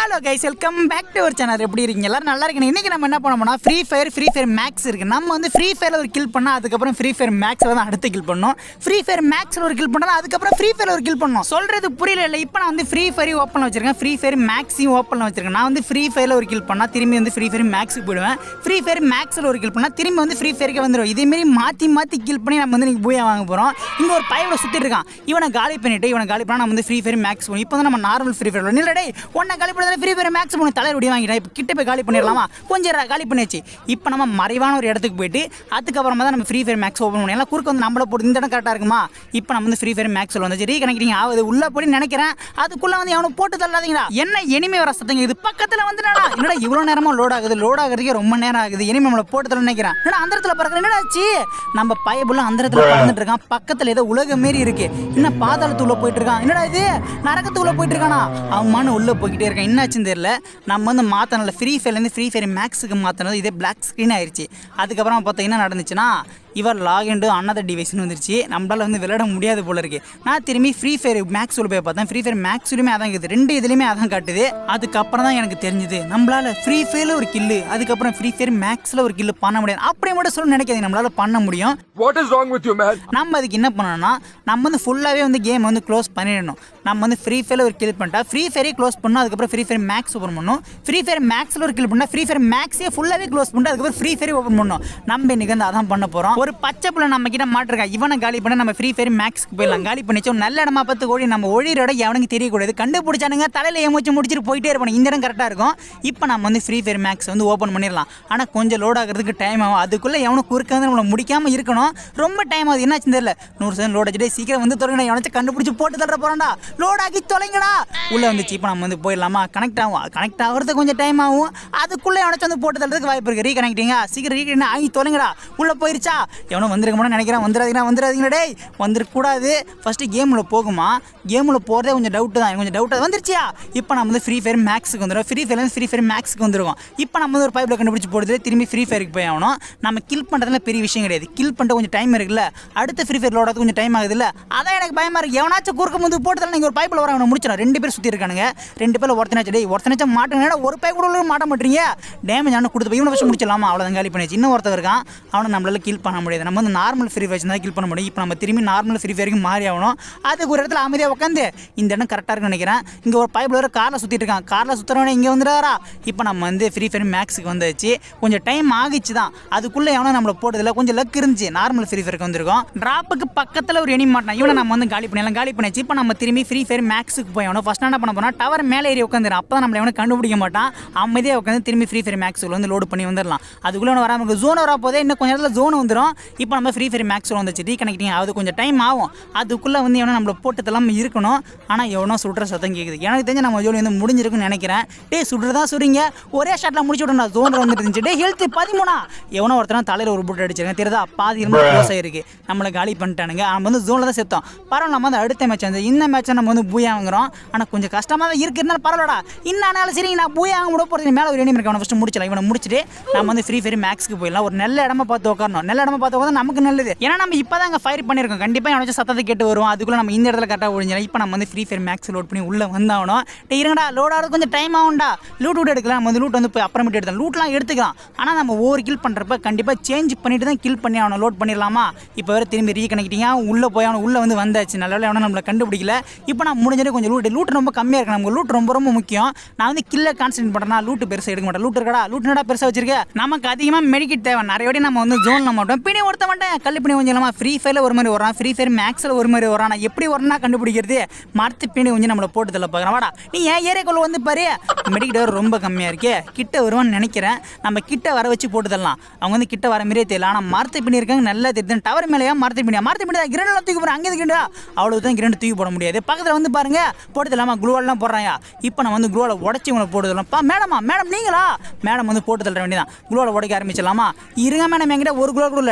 Hello guys welcome back to ஒரு channel எப்படி இருக்கீங்க எல்லாரும் நல்லா இருக்கீங்க இன்னைக்கு நம்ம என்ன பண்ண போனால் free fire free fire max இருக்கு நம்ம வந்து ஃப்ரீ ஃபயரில் ஒரு கில் பண்ணால் அதுக்கப்புறம் ஃப்ரீ ஃபயர் மேக்ஸில் தான் அடுத்து கில் பண்ணோம் ஃப்ரீ ஃபயர் மேக்ஸில் ஒரு கில் பண்ணால் அதுக்கப்புறம் ஃப்ரீ ஃபயர் ஒரு கில் பண்ணோம் சொல்றது புரியல இல்லை இப்போ நான் வந்து ஃப்ரீ ஃபயர் ஓப்பன் வச்சிருக்கேன் ஃப்ரீ ஃபயர் மேக்ஸையும் ஓப்பன் வச்சிருக்கேன் நான் வந்து ஃப்ரீ ஃபயரில் ஒரு கில் பண்ணால் திரும்பி வந்து ஃப்ரீ ஃபயர் மேக்ஸுக்கு போயிடுவேன் ஃப்ரீ ஃபயர் மேக்ஸில் ஒரு கில் பண்ணால் திரும்பி வந்து ஃப்ரீ ஃபயருக்கு வந்துடும் இதேமாரி மாற்றி மாற்றி கில் பண்ணி நம்ம வந்து நீங்கள் பூயா வாங்க போகிறோம் இங்கே ஒரு பையோட சுற்றிட்டு இருக்கான் இவனை காலி பண்ணிட்டு இவனை காலி பண்ணால் நம்ம வந்து ஃப்ரீ ஃபயர் மேக்ஸ் பண்ணுவோம் இப்போ வந்து நம்ம நார்மல் ஃப்ரீ ஃபயர் இல்லை டேய் உன்னை காலி பண்ணதால ஃப்ரீ ஃபயர் மேக்ஸ் பண்ண தலைவர் ஒடி வாங்கிட்டேன் இப்போ கிட்ட போய் காலி பண்ணிடலாமா கொஞ்சம் இரு, காலி பண்ணியாச்சு இப்போ நம்ம மறைவான ஒரு இடத்துக்கு போயிட்டு அதுக்கப்புறமா தான் நம்ம ஃப்ரீ ஃபயர் மேக்ஸ் ஓப்பன் பண்ணி எல்லாம் குறுக்க வந்து நம்மள போட்டு இந்த இடம் கரெக்டாக இருக்குமா இப்போ நம்ம வந்து ஃப்ரீ ஃபயர் மேக்ஸில் வந்து ரீகனெக்டிங் ஆகுது உள்ள போய் நினைக்கிறேன் அதுக்குள்ளே வந்து அவனை போட்டு தள்ளாதீங்களா என்ன எனிமே வர சத்தங்க இது பக்கத்தில் வந்து என்னடா இவ்வளோ நேரமா லோட் ஆகுது லோட் ஆகுறதுக்கே ரொம்ப நேரம் ஆகுது இனிமே நம்மளை போட்டு தள்ள நினைக்கிறேன் என்னடா அந்த இடத்துல பறக்கிற என்னடா ஆச்சு நம்ம பயபுள்ள அந்த இடத்துல பறந்துட்டு இருக்கான் பக்கத்தில் ஏதோ உலகம் மாரி இருக்கு இன்னும் பாதாளத்துக்குள்ள போயிட்டு இருக்கான் என்னடா இது நரகத்துக்குள்ள போயிட்டு இருக்கானா அவன் மனு உள்ள போய்கிட்டே இருக்கான் என்னாச்சுன்னு தெரியல நம்ம வந்து மாத்தனல ஃப்ரீ ஃபயர்லேருந்து ஃப்ரீ ஃபயர் மேக்ஸுக்கு மாற்றினது இதே பிளாக் ஸ்க்ரீன் ஆயிருச்சு அதுக்கப்புறம் பார்த்தா என்ன நடந்துச்சுன்னா இவர் லாகின் டு அன்னதர் டிவைஸ்னு வந்துருச்சு நம்மளால வந்து விளையாட முடியாது போல இருக்கு நான் திரும்பி ஃப்ரீ ஃபயர் மேக்ஸ் உள்ள போய் பார்த்தேன் ஃப்ரீ ஃபயர் மேக்ஸ்லையுமே அதான் இருக்குது ரெண்டு இதுலையுமே அதான் காட்டுது அதுக்கப்புறம் தான் எனக்கு தெரிஞ்சுது நம்மளால ஃப்ரீ ஃபயரில் ஒரு கில்லு அதுக்கப்புறம் ஃப்ரீ ஃபயர் மேக்ஸில் ஒரு கில்லு பண்ண முடியாது அப்படி மட்டும் சொல்ல நினைக்காதீங்க நம்மளால பண்ண முடியும் What is wrong with you, man? நம்ம அதுக்கு என்ன பண்ணணும்னா நம்ம வந்து ஃபுல்லாகவே வந்து கேம் வந்து க்ளோஸ் பண்ணிடணும் நம்ம வந்து ஃப்ரீ ஃபயரில் ஒரு கில் பண்ணிட்டா ஃப்ரீ ஃபயரே க்ளோஸ் பண்ணணும் அதுக்கப்புறம் ஃப்ரீ ஃபயர் மேக்ஸ் ஓப்பன் பண்ணணும் ஃப்ரீ ஃபயர் மேக்ஸில் ஒரு கில் பண்ணால் ஃப்ரீ ஃபயர் மேக்ஸே ஃபுல்லாகவே க்ளோஸ் பண்ணிட்டு அதுக்கப்புறம் ஃப்ரீ ஃபயர் ஓப்பன் பண்ணணும் நம்ம இன்னைக்கு வந்து அதான் பண்ண போகிறோம் ஒரு பச்சை புள்ள நம்ம கிட்ட மாட்டிருக்கா இவனை காலி பண்ண நம்ம ஃப்ரீ ஃபயர் மேக்ஸ்க்கு போயிடலாம் காலி பண்ணிச்சோம் நல்ல இடமா பார்த்து ஓடி நம்ம ஒழிகிற இடம் எவனுக்கு தெரியக்கூடாது கண்டுபிடிச்சானுங்க தலையில் ஏமாச்சு முடிச்சுட்டு போயிட்டே இருப்பாங்க இந்த இடம் கரெக்டாக இருக்கும் இப்போ நம்ம வந்து ஃப்ரீ ஃபயர் மேக்ஸ் வந்து ஓப்பன் பண்ணிடலாம் ஆனால் கொஞ்சம் லோட் ஆகிறதுக்கு டைம் ஆகும் அதுக்குள்ளே எவனும் குறுக்க வந்து நம்மளை முடிக்காமல் இருக்கணும் ரொம்ப டைம் ஆகுது என்னாச்சு தெரியல நூறு செகண்ட் லோட் ஆச்சுட்டு சீக்கிரம் வந்து தொடங்க எவனாச்சும் கண்டுபிடிச்சி போட்டு தர போறான்டா லோட் ஆக்கி தொலைங்கடா உள்ள வந்துச்சு இப்போ நம்ம வந்து போயிடலாமா கனெக்ட் ஆகும் கனெக்ட் ஆகிறதுக்கு கொஞ்சம் டைம் ஆகும் அதுக்குள்ளே எவனாச்சும் வந்து போட்டு தரதுக்கு வாய்ப்பு இருக்கு ரீகனெக்டிங்க சீக்கிரம் ரீகனெக்ட் ஆகி தொலைங்கடா உள்ள போயிருச்சா எவனும் வந்திருக்க மாட்டேன் நினைக்கிறேன் வந்துடாதீங்க வந்துடாதீங்க டேய் வந்துடக்கூடாது ஃபர்ஸ்ட் கேமில் போகுமா கேமில் போகிறதே கொஞ்சம் டவுட்டு தான் எனக்கு கொஞ்சம் டவுட்டாக வந்துருச்சியா இப்போ நம்ம வந்து ஃப்ரீ ஃபயர் மேக்ஸுக்கு வந்துடும் ஃப்ரீ ஃபயர்லேருந்து ஃப்ரீ ஃபயர் மேக்ஸுக்கு வந்துருவோம் இப்போ நம்ம வந்து ஒரு பைப்பில் கண்டுபிடிச்சி போடுறது திரும்பி ஃப்ரீ ஃபயருக்கு போய் ஆகணும் நம்ம கில் பண்ணுறதுல பெரிய விஷயம் கிடையாது கில் பண்ணிட்டு கொஞ்சம் டைம் இருக்குல்ல அடுத்த ஃப்ரீ ஃபயர் லோடாது கொஞ்சம் டைம் ஆகுதுல்ல அதான் எனக்கு பயமா இருக்கு எவனாச்சும் குறுக்க வந்து போட்டு நீங்கள் ஒரு பைப்பில் வர அவனை முடிச்சிடும் ரெண்டு பேர் சுற்றி இருக்கானுங்க ரெண்டு பேர் ஒருத்தனாச்சும் டேய் ஒருத்தனாச்சும் மாட்டுங்க ஒரு பை கூட உள்ள மாட்ட மாட்டீங்க டேமேஜ் ஆனால் கொடுத்து போய் இவனை ஃபஸ்ட் முடிச்சிடலாமா அவ்வளோதான் காலி பண்ணிச்சு இன்னும் ஒருத்தர் இருக்கான் அவனை நம்மளால கில் பண்ண முடியாது நம்ம வந்து நார்மல் ஃப்ரீ ஃபயர் தான் கில் பண்ண முடியும் இப்போ நம்ம திரும்பி நார்மல் ஃப்ரீ ஃபயருக்கு மாறி ஆகணும் அதுக்கு ஒரு இடத்துல அமைதியாக உட்காந்து இந்த இடம் கரெக்டாக இருக்குன்னு நினைக்கிறேன் இங்கே ஒரு பைப்பில் ஒரு காரில் சுற்றிட்டு இருக்கான் காரில் சுற்றுறவனே இங்கே வந்துடாரா இப்போ நம்ம வந்து ஃப்ரீ ஃபயர் மேக்ஸுக்கு வந்தாச்சு கொஞ்சம் டைம் ஆகிச்சு தான் அதுக்குள்ளே எவனோ நம்மளை போட்டதில்ல கொஞ்சம் லக் இருந்துச்சு நார்மல் ஃப்ரீ ஃபயருக்கு வந்திருக்கோம் ட்ராப்புக்கு பக்கத்தில் ஒரு எனி மாட்டான் இவனை நம்ம வந்து காலி பண்ணிடலாம் காலி பண்ணிச்சு இப்போ நம்ம திரும்பி ஃப்ரீ ஃபயர் மேக்ஸுக்கு போய் அவனை ஃபஸ்ட் என்ன பண்ண போனால் டவர் மேலே ஏறி உட்காந்துரும் அப்போ தான் நம்மளை எவனை கண்டுபிடிக்க மாட்டான் அமைதியாக உட்காந்து திரும்பி ஃப்ரீ ஃபயர் மேக்ஸில் வந்து லோடு பண்ணி வந்துடலாம் அதுக்குள்ளே ஒன்று வராமல் இருக்கும் ஜோன் வரா போதே இன்னும் கொஞ்சம் நேரத்தில் ஜோன் வந்துடும் இப்போ நம்ம ஃப்ரீ ஃபயர் மேக்ஸில் வந்துச்சு ரீகனெக்டிங் ஆகுது கொஞ்சம் டைம் ஆகும் அதுக்குள்ளே வந்து எவனோ நம்மளை போட்டு தள்ளாம இருக்கணும் ஆனால் எவனோ சுடுற சத்தம் கேட்குது எனக்கு தெரிஞ்சு நம்ம ஜோலி வந்து முடிஞ்சிருக்குன்னு நினைக்கிறேன் டே சுடுறதா சுடுறீங்க ஒரே ஷாட்டில் முடிச்சு விடணும் ஜோன் வந்துட்டு இருந்துச்சு டே ஹெல்த் பதிமூணா எவனோ ஒருத்தர் தலையில் ஒரு போட்டு அடிச்சிருக்கேன் தெரியுதா பாதி ரொம்ப க்ளோஸ் ஆயிருக்கு நம்மளை காலி பண்ணிட்டானுங்க நம்ம வந்து ஜோனில் தான் செத்தோம் பரவாயில்ல நம்ம வந்து அடுத்த மேட்ச் வந்து இந்த மேட்ச்சை நம்ம வந்து பூயா வாங்குறோம் ஆனால் கொஞ்சம் கஷ்டமாக தான் இருக்கு இருந்தாலும் பரவாயில்லடா இன்னும் சரி நான் பூயா வாங்க முடிய போகிறது மேலே ஒரு எனிமி இருக்கு அவனை ஃபஸ்ட்டு முடிச்சலாம் இவனை முடிச்சுட்டு நம்ம வந்து ஃப்ரீ ஃபயர் மேக்ஸ்க்கு போயிடலாம் ஒரு நல்ல இடமா பார்த்து உட்காரணும் நல்ல இடமா பார்த்து உட்காந்து நமக்கு நல்லது ஏன்னா நம்ம இப்போ தான் அங்கே ஃபயர் பண்ணியிருக்கோம் கண்டிப்பாக எவனாச்சும் சத்தத்தை கேட்டு வருவோம் அதுக்குள்ளே நம்ம இந்த இடத்துல கரெக்டாக ஒழிஞ்சிடும் இப்போ நம்ம வந்து ஃப்ரீ ஃபயர் மேக்ஸ் லோட் பண்ணி உள்ளே வந்தாகணும் டேய் இருங்கடா லோட் ஆகிறது கொஞ்சம் டைம் ஆகும்டா லூட் விட்டு எடுக்கலாம் நம்ம வந்து லூட் வந்து போய் அப்புறமேட்டு எடுத்தோம் லூட்லாம் எடுத்துக்கலாம் ஆனால் நம்ம ஒவ்வொரு கில் பண்ணுறப்ப கண்டிப்பாக சேஞ்ச் பண்ணிட்டு தான் கில் பண்ணி அவனை லோட் பண்ணிடலாமா இப்போ வேறு திரும்பி ரீகனெக்டிங்க உள்ளே போய் அவனை உள்ளே வந்து வந்தாச்சு நல்ல வேலை அவனை நம்மளை கண்டுபிடிக்கல இப்போ நான் முடிஞ்சது கொஞ்சம் லூட் லூட் ரொம்ப கம்மியாக இருக்கு நமக்கு லூட் ரொம்ப ரொம்ப முக்கியம் நான் வந்து கில்ல கான்சென்ட் பண்ணுறேன் லூட் பெருசாக எடுக்க மாட்டேன் லூட் இருக்கடா லூட் என்னடா பெருசாக வச்சிருக்க நமக்கு அதிகமாக மெடிக்கெட் தேவை நிறைய வாட்டி நம்ம வந்து ஜோனில் மாட்டோம் பிடி ஒருத்த மாட்டேன் கல்லு பிணி கொஞ்சம் இல்லாமல் ஃப்ரீ ஃபயரில் ஒரு மாதிரி வரான் ஃப்ரீ ஃபயர் மேக்ஸில் ஒரு மாதிரி வரான் நான் எப்படி வரனா கண்டுபிடிக்கிறது மரத்து பிணி கொஞ்சம் நம்மளை போட்டு தள்ள பார்க்குறேன் வாடா நீ ஏன் ஏரியாக்குள்ள வந்து பாரு மெடிக்கெட் வேறு ரொம்ப கம்மியாக இருக்கே கிட்ட வருவான்னு நினைக்கிறேன் நம்ம கிட்ட வர வச்சு போட்டு தரலாம் அவங்க வந்து கிட்ட வர மாதிரியே தெரியல ஆனால் மரத்து பிணி இருக்காங்க நல்லா தெரியுது டவர் மேலேயா மரத்து பிணியா மரத்து பிணி கிரேண்ட் தூக்கி போகிறேன் அங்கே கிரேண்டா அவ்வளோ தான் கிரேண்ட் தூக்கி போட முடியாது பக்கத்தில் வந்து பாருங்க போட்டு தரலாமா குளோவெல்லாம் போடுறாங்க இப்போ நம்ம வந்து குளோவில் உடச்சி உங்களை போட்டு தரலாம் பா மேடமா மேடம் நீங்களா மேடம் வந்து போட்டு தள்ள வேண்டியதான் குளோவில் உடைக்க ஆரம்பிச்சிடலாமா இருங்க மேடம் என்கிட்ட ஒரு குளோ கூட இல்லை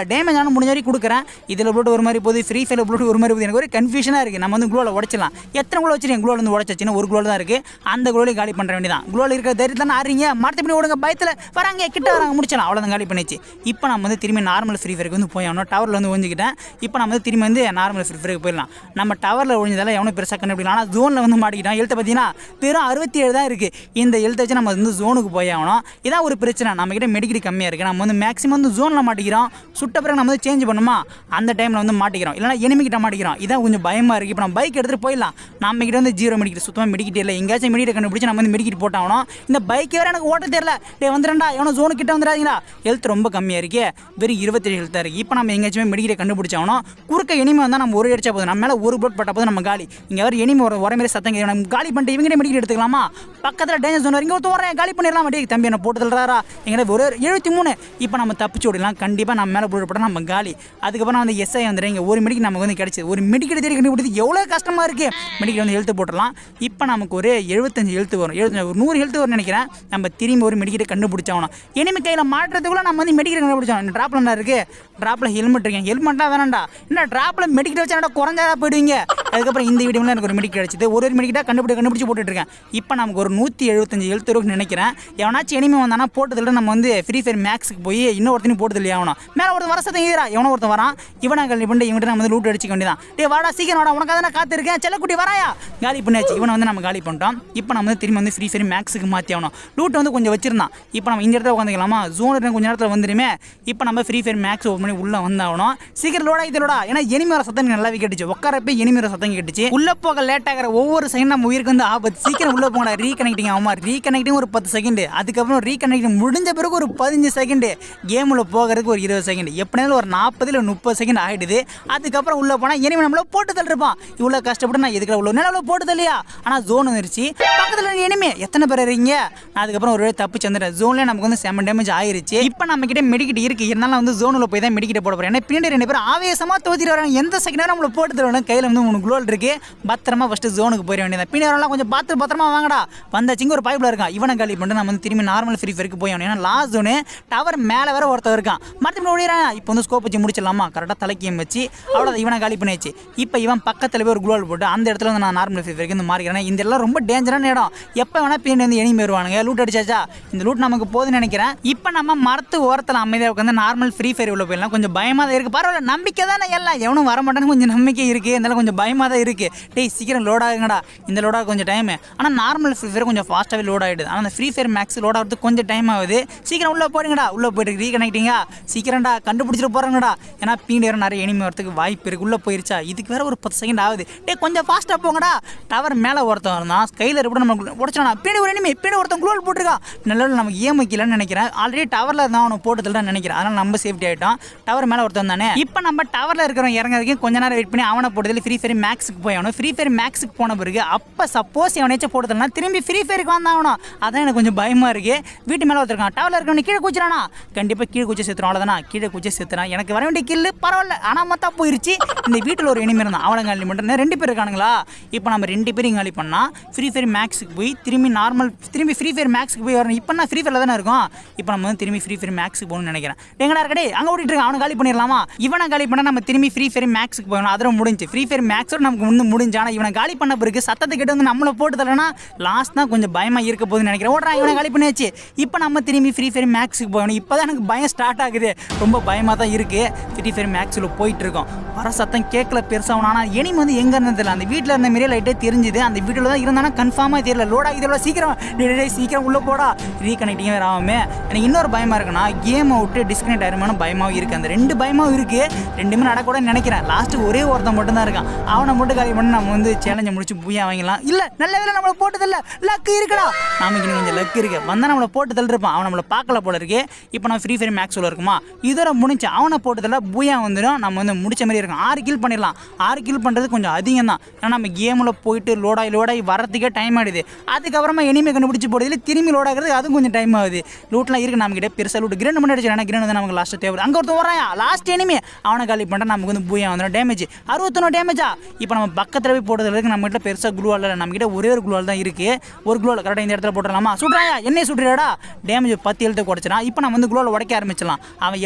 டேமேஜ் ஆனால் முடிஞ்ச வரைக்கும் கொடுக்குறேன் இதில் ப்ளூட் ஒரு மாதிரி போகுது ஃப்ரீ ஃபயர் ப்ளூட் ஒரு மாதிரி போகுது எனக்கு ஒரு கன்ஃபியூஷனாக இருக்குது நம்ம வந்து க்ளோவில் உடச்சிடலாம் எத்தனை க்ளோ வச்சிருக்கேன் க்ளோவில் வந்து உடச்சிச்சுன்னா ஒரு க்ளோவில் தான் இருக்குது அந்த க்ளோலையும் காலி பண்ணுற வேண்டியதான் க்ளோவில் இருக்கிற தைரியத்தில் தானே ஆடுறீங்க மரத்தை பண்ணி விடுங்க பயத்தில் வராங்க கிட்ட வராங்க முடிச்சலாம் அவ்வளோதான் காலி பண்ணிச்சு இப்போ நம்ம வந்து திரும்பி நார்மல் ஃப்ரீ ஃபயருக்கு வந்து போய் ஆகணும் டவரில் வந்து ஒழிஞ்சிக்கிட்டேன் இப்போ நம்ம வந்து திரும்பி வந்து நார்மல் ஃப்ரீ ஃபயருக்கு போயிடலாம் நம்ம டவரில் ஒழிஞ்சதால எவனும் பெருசாக கண்டுபிடிக்கலாம் ஆனால் ஜோனில் வந்து மாட்டிக்கிட்டான் எழுத்தை பார்த்தீங்கன்னா வெறும் அறுபத்தி ஏழு தான் இருக்குது இந்த எழுத்தை வச்சு நம்ம வந்து ஜோனுக்கு போய் ஆகணும் இதான் ஒரு பிரச்சனை நம்மக்கிட்ட மெடிக்கல் கம்மியாக இருக்குது நம்ம வந்து மேக்ஸிமம் வந்து ஜோனில் மாட்டிக்கிறோம் சுட்ட பிறகு நம்ம வந்து சேஞ்ச் பண்ணுமா அந்த டைமில் வந்து மாட்டிக்கிறோம் இல்லைனா எனிமிக்கிட்ட மாட்டிக்கிறோம் இதான் கொஞ்சம் பயமாக இருக்குது இப்போ நம்ம பைக் எடுத்துகிட்டு போயிடலாம் நம்ம கிட்ட வந்து ஜீரோ மெடிக்கெட் சுத்தமாக மெடிக்கிட்டே இல்லை எங்கேயாச்சும் மெடிக்கெட் கண்டுபிடிச்சு நம்ம வந்து மெடிக்கெட் போட்டாகணும் இந்த பைக் வேறு எனக்கு ஓட்ட தெரியல டே வந்துடும்டா எவனோ ஜோனு கிட்ட வந்துடாதீங்களா ஹெல்த் ரொம்ப கம்மியாக இருக்கே வெறும் இருபத்தேழு ஹெல்த்தாக இருக்குது இப்போ நம்ம எங்கேயாச்சும் மெடிக்கெட் கண்டுபிடிச்சாகணும் குறுக்க எனிமே வந்தால் நம்ம ஒரு அடிச்சா போதும் நம்ம மேலே ஒரு ப்ளோட் பட்ட போது நம்ம காலி இங்கே வேறு எனிமே ஒரு ஒரே மாதிரி சத்தம் கேட்கும். நம்ம காலி பண்ணிட்டு இவங்க மெடிக்கெட் எடுத்துக்கலாமா பக்கத்தில் டேஞ்சர் ஜோன் வரைக்கும் ஒருத்தன் வரேன் காலி பண்ணிடலாம் டேய் தம்பி என்ன போட்டு தள்ளுறாரா எங்கிட்ட ஒரு எழுபத்தி மூணு இப்போ நம்ம தப்பிச்சு விடலாம் கண்டிப்பாக நம்ம மேலே போட்டு போட்டால் நம்ம காலி அதுக்கப்புறம் வந்து எஸ்ஐ வந்துடுறேன் இங்கே ஒரு மெடிக்கு நமக்கு வந்து கிடச்சிது ஒரு மெடிக்கெட் தேடி கண்டுபிடிச்சி எவ்வளோ கஷ்டமாக இருக்குது மெடிக்கல் வந்து ஹெல்த்து போட்டுடலாம் இப்போ நமக்கு ஒரு எழுபத்தஞ்சு ஹெல்த்து வரும் எழுபத்தஞ்சு ஒரு நூறு ஹெல்த்து வரும்னு நினைக்கிறேன் நம்ம திரும்பி ஒரு மெடிக்கெட்டை கண்டுபிடிச்சாகணும் இனிமே கையில் மாட்டுறதுக்குள்ள நம்ம வந்து மெடிக்கெட் கண்டுபிடிச்சோம் ட்ராப்பில் என்ன இருக்குது ட்ராப்பில் ஹெல்மெட் இருக்கேன் ஹெல்மெட்டாக வேணாம்டா என்ன ட்ராப்பில் மெடிக்கெட் வச்சா என்னடா குறைஞ்சாதா போயிடுவீங்க அதுக்கப்புறம் இந்த வீடியோவில் எனக்கு ஒரு மெடிக்கெட் கிடச்சிது ஒரு ஒரு மெடிக்கெட்டாக கண்டுபிடி கண்டுபிடிச்சி போட்டுட்டு இருக்கேன் இப்போ நமக்கு ஒரு நூற்றி எழுபத்தஞ்சு எழுத்து இருக்குன்னு நினைக்கிறேன் எவனாச்சும் எனிமே வந்தானா போட்டதில்ல நம்ம வந்து ஃப்ரீ ஃபயர் மேக்ஸுக்கு போய் இன்னொருத்தனையும் போட்டது இல்லையா அவனும் மேலே ஒருத்தன் வரசத்தை ஈரா எவனோ ஒருத்தன் வரான் இவனை கல்வி பண்ணிட்டு இவன்ட்டு நம்ம வந்து லூட் அடிச்சுக்க வேண்டியதான் டே வாடா சீக்கிரம் வாடா உனக்காக தான் காத்திருக்கேன் செல்லக்குட்டி வராயா காலி பண்ணியாச்சு இவனை வந்து நம்ம காலி பண்ணிட்டோம் இப்போ நம்ம வந்து திரும்பி வந்து ஃப்ரீ ஃபயர் மேக்ஸுக்கு மாற்றி ஆகணும் லூட் வந்து கொஞ்சம் வச்சிருந்தான் இப்போ நம்ம இந்த இடத்துல உட்காந்துக்கலாமா ஜோன் கொஞ்சம் நேரத்தில் வந்துடுமே இப்போ நம்ம ஃப்ரீ ஃபயர் மேக்ஸ் ஓப்பன் பண்ணி உள்ளே வந்தாகணும் சீக்கிரம் லோடா இதோட ஏன்னா எனிமி வர சத்தம் எனக்கு நல்லாவே கேட்டுச்சு உட்காரப்ப எனிமி வர சத்தம் கேட்டுச்சு உள்ள போக லேட் ஆகிற ஒவ்வொரு செகண்ட் நம்ம உயிருக்கு வந்து ஆபத்து சீக்கிரம் உள்ள போங்கடா ரீகனெக்டிங் ஆகுமா ரீகனெக்டிங் ஒரு பத்து செகண்ட் அதுக்கப்புறம் ரீகனெக்டிங் முடிஞ்ச பிறகு ஒரு பதினஞ்சு செகண்ட் கேமில் போகிறதுக்கு ஒரு இருபது செகண்ட் எப்படினாலும் ஒரு நாற்பது இல்லை முப்பது செகண்ட் ஆகிடுது அதுக்கப்புறம் உள்ள போனால் எனிமி நம்மள போட்டு தள்ளிருப்பான் இவ்வளோ கஷ்டப்பட்டு நான் எதுக்கு உள்ள நேரம் போட்டு தள்ளியா ஆனால் ஜோன் வந்துருச்சு பக்கத்தில் எனிமே எத்தனை பேர் இருக்கீங்க நான் அதுக்கப்புறம் ஒரு வேளை தப்பு வந்துட்டேன் ஜோன்லேயே நமக்கு வந்து செவன் டேமேஜ் ஆயிருச்சு இப்போ நம்ம கிட்ட மெடிக்கிட் இருக்கு இருந்தாலும் வந்து ஜோனில் போய் தான் மெடிக்கிட்ட போட போகிறேன் ஏன்னா பின்னாடி ரெண்டு பேரும் ஆவேசமாக தோத்திட்டு வராங்க எந்த செகண்ட் நம்மளை போட்டு தருவாங்க கையில் வந்து மூணு குளோல் இருக்கு பத்திரமா ஃபஸ்ட்டு ஜோனுக்கு போயிட வேண்டியது பின்னாடி வரலாம் கொஞ்சம் பார்த்து பத்திரமா வாங்கடா வந்தாச்சுங்க ஒரு பைப்பில் இருக்கான் இவனை காலி பண்ணிட்டு நம்ம வந்து திரும்பி நார்மல் ஃப்ரீ ஃபயருக்கு போய் ஆகணும் ஏன்னா லாஸ்ட் ஜோனு டவர் மேலே வேற ஒருத்தர் இருக்கான் மறுபடியும் ஓடிறான் இப்போ வந்து ஸ்கோப் வச்சு முடிச்சிடலாமா கரெக்டாக தலைக்கியம் வச்சு அவ்வளோ இவனை காலி பண்ணியாச்சு இப்போ இவன் பக்கத்தில் போய் ஒரு குளோல் போட்டு அந்த இடத்துல வந்து நான் நார்மல் ஃப்ரீ ஃபயருக்கு வந்து மாறிக்கிறேன் இந்த எல்லாம் ரொம்ப டேஞ்சரான இடம் எப்போ வேணா பின்னாடி வந்து எனிமி வருவானுங்க லூட் அடிச்சாச்சா இந்த லூட் நமக்கு போதுன்னு நினைக்கிறேன் இப்போ நம்ம மரத்து ஓரத்தில் அமைதியாக உட்காந்து நார்மல் ஃப்ரீ ஃபயர் உள்ள போயிடலாம் கொஞ்சம் பயமாக தான் இருக்குது பரவாயில்ல நம்பிக்கை தானே எல்லாம் எவனும் வர மாட்டேன்னு கொஞ்சம் நம்பிக்கை இருக்குது இருந்தாலும் கொஞ்சம் பயமாக தான் இருக்குது டேய் சீக்கிரம் லோட் ஆகுங்கடா இந்த லோட் ஆக கொஞ்சம் டைம் ஆனால் நார்மல் ஃப்ரீ ஃபயர் கொஞ்சம் ஃபாஸ்ட்டாகவே லோட் ஆகிடுது ஆனால் அந்த ஃப்ரீ ஃபயர் மேக்ஸ் லோட் ஆகிறதுக்கு கொஞ்சம் டைம் ஆகுது சீக்கிரம் உள்ளே போடுங்கடா உள்ளே போயிட்டு ரீகனெக்டிங்கா சீக்கிரம்டா கண்டுபிடிச்சிட்டு போகிறாங்கடா ஏன்னா பீண்டி வேறு நிறைய எனிமி வரதுக்கு வாய்ப்பு இருக்குது உள்ளே போயிருச்சா இதுக்கு வேற ஒரு பத்து செகண்ட் ஆகுது டேய் கொஞ்சம் ஃபாஸ்ட்டாக போங்கடா டவர் மேலே ஒருத்தன் இருந்தான் ஸ்கைலர் கூட நம்ம உடச்சோம் பின்னாடி ஒரு எனிமி பின்னாடி ஒருத்தன் குளோல் போட்டிருக்கான் நல்ல நமக்கு ஏமிக்கலன்னு நினைக்கிறேன் ஆல்ரெடி டவரில் தான் அவனை போட்டதில் நினைக்கிறேன் அதனால் நம்ம சேஃப்டி ஆகிட்டோம் டவர் மேலே ஒருத்தன் தானே இப்போ நம்ம டவரில் இருக்கிறவங்க இறங்குறதுக்கு கொஞ்ச நேரம் வெயிட் பண்ணி அவனை போட்டதில் ஃப்ரீ ஃபயர் மேக்ஸுக்கு போய் ஆகணும் ஃப்ரீ ஃபயர் மேக்ஸுக்கு போன பிறகு அப்போ சப்போஸ் எவனாச்சும் போட்டதில்னா திரும்பி ஃப்ரீ ஃபயருக்கு வந்தாகணும் அதான் எனக்கு கொஞ்சம் பயமாக இருக்குது வீட்டு மேலே ஒருத்தருக்கான் டவரில் இருக்கவனு கீழே குச்சிரானா கண்டிப்பாக கீழே குச்சி செத்துறோம் அவ்வளோதானா கீழே குச்சி செத்துறான் எனக்கு வர வேண்டிய கில்லு பரவாயில்ல ஆனால் மொத்தம் போயிருச்சு இந்த வீட்டில் ஒரு எனிமி இருந்தான் அவனை காலி பண்ணுறேன் ரெண்டு பேர் இருக்கானுங்களா இப்போ நம்ம ரெண்டு பேரும் காலி பண்ணால் ஃப்ரீ ஃபயர் மேக்ஸுக்கு போய் திரும்பி நார்மல் திரும்பி ஃப்ரீ ஃபயர் மேக்ஸுக்கு போய் வரணும் இப்போ நான் ஃப்ரீ ஃபயரில் தானே இருக்கும் இப்போ நம்ம வந்து திரும்பி ஃப்ரீ ஃபயர் மேக்ஸுக்கு போகணும்னு நினைக்கிறேன் எங்கடா இருக்கடே அங்கே ஓடிட்டு இருக்கான் அவனை காலி பண்ணிடலாமா இவனை காலி பண்ணால் நம்ம திரும்பி ஃப்ரீ ஃபயர் மேக்ஸுக்கு போகணும் அதோட முடிஞ்சு ஃப்ரீ ஃபயர் மேக்ஸோட நமக்கு வந்து முடிஞ்சு ஆனால் இவனை காலி பண்ண பிறகு சத்தத்தை கேட்டு வந்து நம்மளை போட்டு தரலனா லாஸ்ட் தான் கொஞ்சம் பயமாக இருக்க போகுதுன்னு நினைக்கிறேன் ஓடுறான் இவனை காலி பண்ணியாச்சு இப்போ நம்ம திரும்பி ஃப்ரீ ஃபயர் மேக்ஸுக்கு போகணும் இப்போ தான் எனக்கு பயம் ஸ்டார்ட் ஆகுது ரொம்ப பயமாக தான் இருக்குது ஃப்ரீ ஃபயர் மேக்ஸில் போயிட்டு இருக்கோம் வர சத்தம் கேட்கல பெருசாகணும் ஆனால் எனிமி வந்து எங்கே இருந்தது தெரியல அந்த வீட்டில் இருந்த மாரியே லைட்டே தெரிஞ்சுது அந்த வீட்டில் தான் இருந்தானா கன்ஃபார்மாக தெரியல லோடா இதோட சீக்கிரம் டேய் டேய் டேய் சீக்கிரம் உள்ளே போடா ரீகனெக்டிங்கே வேறு ஆகாமே எனக்கு இன்னொரு பயமாக இருக்குன்னா கேமை விட்டு டிஸ்கனெக்ட் ஆயிருமான பயமாகவும் இருக்குது அந்த ரெண்டு பயமாகவும் இருக்குது ரெண்டுமே நடக்கூடாதுன்னு நினைக்கிறேன் லாஸ்ட்டு ஒரே ஒருத்தன் மட்டும் தான் இருக்கான் அவனை மட்டும் காலி பண்ணி நம்ம வந்து சேலஞ்சை முடிச்சு பூயா வாங்கிடலாம் இல்லை நல்ல வேலை நம்மளை போட்டதில்ல லக்கு இருக்குடா நமக்கு இன்னும் கொஞ்சம் லக்கு இருக்கு வந்தால் நம்மளை போட்டு தள்ளிருப்பான் அவன் நம்மளை பார்க்கல போல இருக்கு இப்போ நம்ம ஃப்ரீ ஃபயர் மேக்ஸில் இருக்குமா இதோட முடிஞ்சு அவனை போட்டதில்ல பூயா வந்துடும் நம்ம வந்து முடிச்ச மாதிரி இருக்கும் ஆறு கில் பண்ணிடலாம் ஆறு கில் பண்ணுறது கொஞ்சம் அதிகம் தான் ஏன்னா நம்ம கேமில் போயிட்டு லோடாகி லோடாகி வரதுக்கே டைம் ஆகிடுது அதுக்கப்புறமா இனிமே கண்டுபிடிச்சி போடுறதுல திரும்பி லோட் ஆகிறது அதுவும் கொஞ்சம் டைம் ஆகுது லூட்லாம் இருக்கு நம்ம கிட்ட பெருசாக லூட் கிரேண்ட் பண்ணி அடிச்சு ஏன்னா கிரேண்ட் வந்து நமக்கு லாஸ்ட்டு தேவை அங்கே ஒருத்தன் வராயா லாஸ்ட் எனிமே அவனை காலி பண்ணிட்டா நமக்கு வந்து பூயா வந்துடும் டேமேஜ் அறுபத்தொன்னு டேமேஜா இப்போ நம்ம பக்கத்தில் போய் போடுறதுக்கு நம்ம கிட்ட பெருசாக குளுவால் இல்லை நம்ம கிட்ட ஒரே ஒரு குளுவால் தான் இருக்கு ஒரு குளுவால் கரெக்டாக இந்த இடத்துல போட்டுடலாமா சுடுறாயா என்னைய சுடுறியாடா டேமேஜ் பத்து எழுத்து குறைச்சிடான் இப்போ நம்ம வந்து குளோவில் உடைக்க ஆரம்பிச்சிடலாம் அவன் எவ்வளோ குளோ வச்சிருந்தா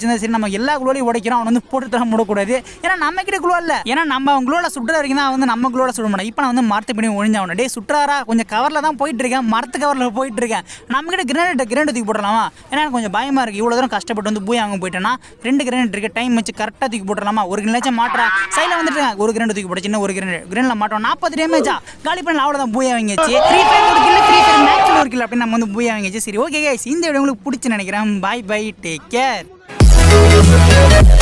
வச்சிருந்தா சரி நம்ம எல்லா குளோலையும் உடைக்கிறோம் அவன் வந்து போட்டு தர முடக்கூடாது ஏன்னா நம்ம கிட்ட குளோ இல்லை ஏன்னா நம்ம அவன் குளோல சுட்டுற வரைக்கும் தான் வந்து நம்ம குளோல சுட முடியும் இப்போ நான் வந்து மரத்து பண்ணி ஒழிஞ்சாவணும் டே சுற்றாரா கொஞ்சம் கவரில் தான் போயிட்டு இருக்கேன் மரத்து கவரில் போயிட்டு இருக்கேன் நம்ம கிட்ட கிரேனேட் கிரேனேட் தூக்கி போடலாமா ஏன்னா எனக்கு கொஞ்சம் பயமா இருக்கு இவ்வளோ தூரம் கஷ்டப்பட்டு வந்து போய் அங்கே போயிட்டேன்னா ரெண்டு கிரேனேட் இருக்கு டைம் வச்சு கரெக்டாக தூக்கி போட்டுடலாமா ஒரு கிரேனேஜ் மாட்டுறா சைடில் வந்துட்டு இருக்காங்க. ஒரு கிரேனேட் தூக்கி போட சின்ன ஒரு கிரேனேட் கிரேனில் மாட்டோம் நாற்பது டேமேஜா காலி பண்ணல அவ்வளோதான் பூயா வாங்கிச்சு ஃப்ரீ ஃபயர் ஒரு கில்ல ஃப்ரீ ஃபயர் மேட்ச் ஒரு கில் அப்படின்னு நம்ம வந்து பூயா வாங்கிச்சு சரி ஓகே guys இந்த வீடியோ உங்களுக்கு பிடிச்சி நினைக்கிறேன் பை பை டேக் கேர்